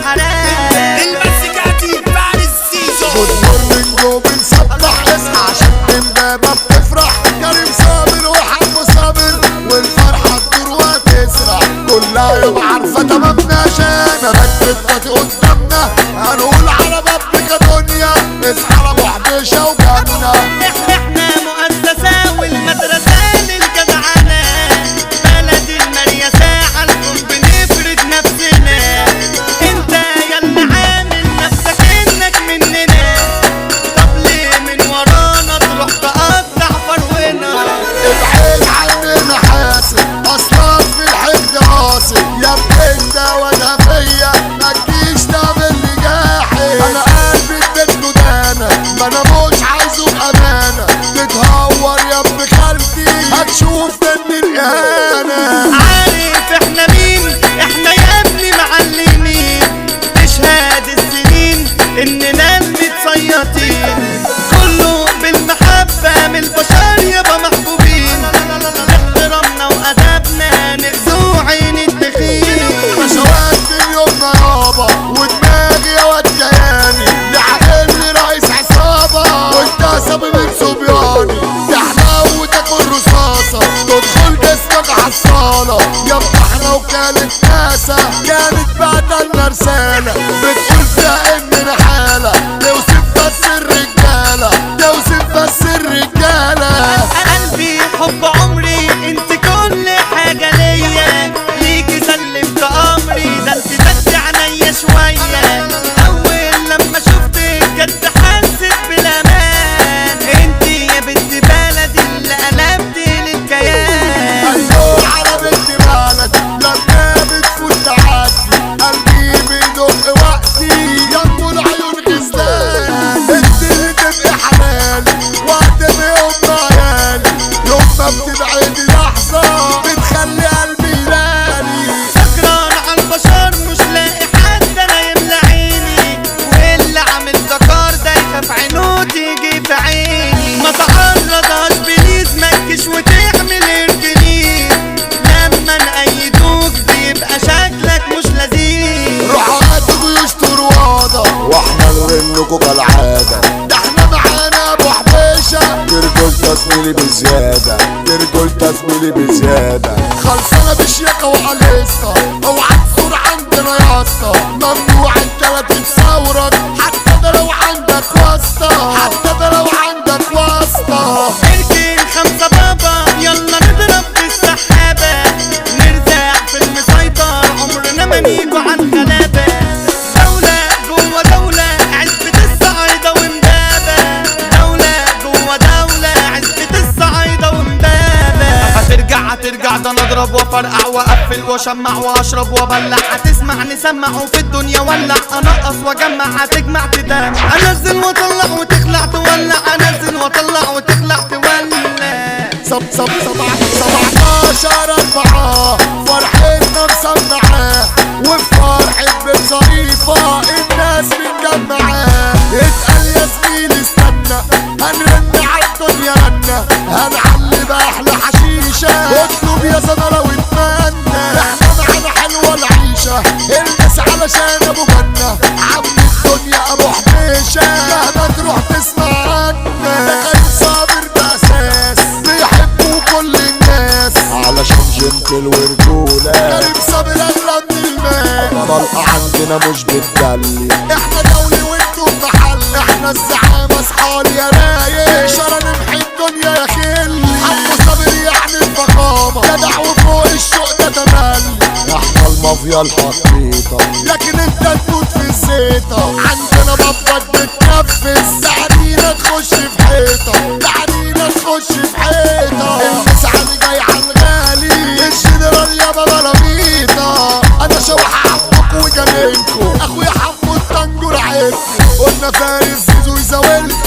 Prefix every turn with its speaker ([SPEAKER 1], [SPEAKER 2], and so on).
[SPEAKER 1] حرام
[SPEAKER 2] المزيكاتي فارس سيزو
[SPEAKER 3] بتمرن جو بنسبح اصحى عشان امبابة بتفرح كريم صابر وحمو صابر والفرحة تدور وتسرح كلها يوم عارفة تمامنا عشان ركبت قدامنا هنقول على بابك دنيا اصحى على ابو حبيشة وجنة
[SPEAKER 1] احنا مؤسسة والمدرسة للجدعنة بلد المريسة عالكم بنفرد نفسنا انت يلا عامل نفسك انك مننا طب ليه من ورانا تروح تقطع فرونا
[SPEAKER 3] ابعد عننا حاسب اصلا في الحقد قاسي يا ابني انت ولا فيا ما تجيش تعمل لي جاحد انا قلبي اديته دانا ما انا مش عايزه بامانه تتهور يا ابن خالتي هتشوف مني الاهانه
[SPEAKER 1] عارف احنا مين احنا يا ابني معلمين تشهد السنين اننا المتصيطين كله بالمحبة من البشر يابا محبوبين باحترامنا وادبنا نغزو عين الدخيل
[SPEAKER 3] شوات اليوم يابا ودماغي يا واد جياني لعقلني رئيس عصابة وانت سبب من صبياني تحلى وتاكل رصاصة تدخل جسمك عالصالة يا احنا وكالة ناسا كانت بعدنا رسالة بتقول فيها اننا حالة توصف بس الرجالة توصف بس الرجالة
[SPEAKER 1] قلبي حب عمري انت كل حاجة ليا ليكي سلمت امري ده انت بس عينيا شوية اول لما شفتك جد حسيت بالامان انت يا بنت بلدي اللي قلبت للكيان
[SPEAKER 3] ايوه على بنت بلد لما بتفوت تعدي قلبي بيدق وقتي يمو العيون غزلان انت اللي تبقي حلالي وهتبقي ام عيالي يوم ما بتبعدي لحظة بتخلي قلبي يلالي
[SPEAKER 1] سكران على البشر مش لاقي حد انا يملى عيني واللي عامل ذكر ده يخاف عينه تيجي في عيني ما تعرضهاش بليز مكش وتعمل ارجليز لما نأيدوك بيبقى شكلك مش لذيذ
[SPEAKER 3] روحوا هاتوا جيوش طروادة واحنا نرنكوا كالعادة ده احنا معانا ابو حبيشة ترجل تسميلي بزيادة ترجل تسميلي بزيادة خلصانة بشياكة وقليصة اوعى تصور عندنا يا اسطى ممنوع انت لا تتصورك حتى ده لو عندك واسطة حتى ده لو عندك واسطة
[SPEAKER 1] اركن خمسة بابا يلا نضرب في السحابة نرزع في المسيطر عمرنا ما نيجوا عن غلابة دولة جوه دولة عزبة الصعايدة ومبابة دولة جوه دولة عزبة الصعايدة ومبابة هترجع هترجع ده انا اضرب وافرقع واقفل واشمع واشرب وابلع هتسمع نسمع وفي الدنيا ولع انقص واجمع هتجمع تدمع انزل واطلع وتخلع تولع انزل واطلع وتخلع تولع
[SPEAKER 3] سب سب سبع سبعتاشر أربعة فرحتنا مسمعة وفي فرحة بيت ظريفة الناس متجمعة اتقل يا زميلي استنى هنرن عالدنيا رنة هنعلي بأحلى حشيشة اطلب يا زملاء واتمنى احنا معانا حلوة العيشة الناس علشان ابو جنة عم الدنيا ابو حبيشة مهما تروح تسمع عنا ده كان صابر بأساس بيحبوا كل الناس علشان جنتل ورجولة كريم صابر اغلى من المال طلقة عندنا مش بتدلي احنا دولي وانتوا محل احنا الزعامة اصحاب يا رايق اشارة نمحي الدنيا يا خلي حمو صابر يعني الفخامة جدع وفوق الشوق ده تملي احنا المافيا الحقيقة لكن انت تموت في الزيطة عندنا بابا بتتنفس تعالينا تخش في حيطة تعالينا تخش في حيطة المسعى اللي جاي على الغالي الجنرال يا بابا لميطة انا شوح عمكم وجميلكم اخويا حمو الطنجور عيبكم قلنا فارس زيزو يزاولكم